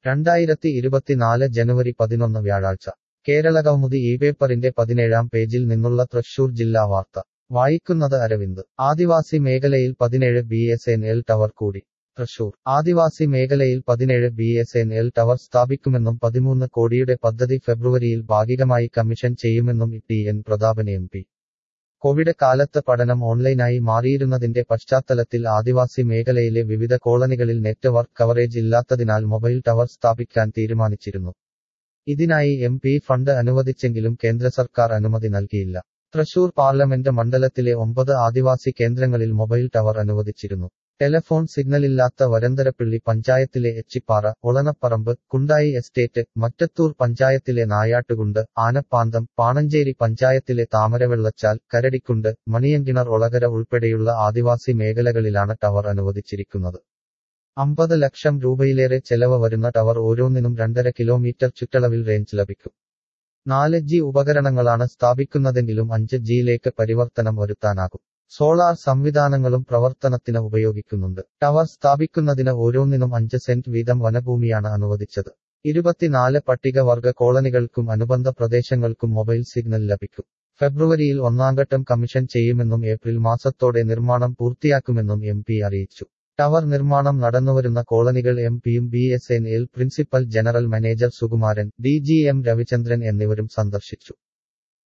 രണ്ടായിരത്തി ഇരുപത്തിനാല് ജനുവരി പതിനൊന്ന് വ്യാഴാഴ്ച കേരളകൗമുദി ഈ പേപ്പറിന്റെ പതിനേഴാം പേജിൽ നിന്നുള്ള തൃശൂർ ജില്ലാ വാർത്ത വായിക്കുന്നത് അരവിന്ദ് ആദിവാസി മേഖലയിൽ പതിനേഴ് B S N L tower കൂടി തൃശൂർ ആദിവാസി മേഖലയിൽ പതിനേഴ് B S N L tower സ്ഥാപിക്കുമെന്നും പതിമൂന്ന് കോടിയുടെ പദ്ധതി ഫെബ്രുവരിയിൽ ഭാഗികമായി കമ്മീഷൻ ചെയ്യുമെന്നും T N Prathapan M P covid കാലത്ത് പഠനം ഓൺലൈനായി മാറിയിരുന്നതിന്റെ പശ്ചാത്തലത്തിൽ ആദിവാസി മേഖലയിലെ വിവിധ കോളനികളിൽ നെറ്റ്വർക്ക് കവറേജ് ഇല്ലാത്തതിനാൽ മൊബൈൽ ടവർ സ്ഥാപിക്കാൻ തീരുമാനിച്ചിരുന്നു ഇതിനായി എം പി ഫണ്ട് അനുവദിച്ചെങ്കിലും കേന്ദ്ര സർക്കാർ അനുമതി നൽകിയില്ല തൃശൂർ പാർലമെന്റ് മണ്ഡലത്തിലെ ഒമ്പത് ആദിവാസി കേന്ദ്രങ്ങളിൽ മൊബൈൽ ടവർ അനുവദിച്ചിരുന്നു ടെലഫോൺ സിഗ്നലില്ലാത്ത വരന്തരപ്പിള്ളി പഞ്ചായത്തിലെ എച്ചിപ്പാറ ഒളനപ്പറമ്പ് കുണ്ടായി എസ്റ്റേറ്റ് മറ്റത്തൂർ പഞ്ചായത്തിലെ നായാട്ടുകുണ്ട് ആനപ്പാന്തം പാണഞ്ചേരി പഞ്ചായത്തിലെ താമരവെള്ളച്ചാൽ കരടിക്കുണ്ട് മണിയങ്കിണർ ഒളകര ഉൾപ്പെടെയുള്ള ആദിവാസി മേഖലകളിലാണ് ടവർ അനുവദിച്ചിരിക്കുന്നത് അമ്പത് ലക്ഷം രൂപയിലേറെ ചെലവ് വരുന്ന ടവർ ഓരോന്നിനും രണ്ടര കിലോമീറ്റർ ചുറ്റളവിൽ റേഞ്ച് ലഭിക്കും നാല് ജി ഉപകരണങ്ങളാണ് സ്ഥാപിക്കുന്നതെങ്കിലും അഞ്ച് ജിയിലേക്ക് പരിവർത്തനം വരുത്താനാകും സോളാർ സംവിധാനങ്ങളും പ്രവർത്തനത്തിന് ഉപയോഗിക്കുന്നുണ്ട് ടവർ സ്ഥാപിക്കുന്നതിന് ഓരോന്നിനും അഞ്ച് സെന്റ് വീതം വനഭൂമിയാണ് അനുവദിച്ചത് ഇരുപത്തിനാല് പട്ടികവർഗ കോളനികൾക്കും അനുബന്ധ പ്രദേശങ്ങൾക്കും മൊബൈൽ സിഗ്നൽ ലഭിക്കും ഫെബ്രുവരിയിൽ ഒന്നാംഘട്ടം കമ്മീഷൻ ചെയ്യുമെന്നും ഏപ്രിൽ മാസത്തോടെ നിർമ്മാണം പൂർത്തിയാക്കുമെന്നും എം പി അറിയിച്ചു ടവർ നിർമ്മാണം നടന്നുവരുന്ന കോളനികൾ എം പിയും B S N L principal general manager Sukumaran D G M Ravichandran എന്നിവരും സന്ദർശിച്ചു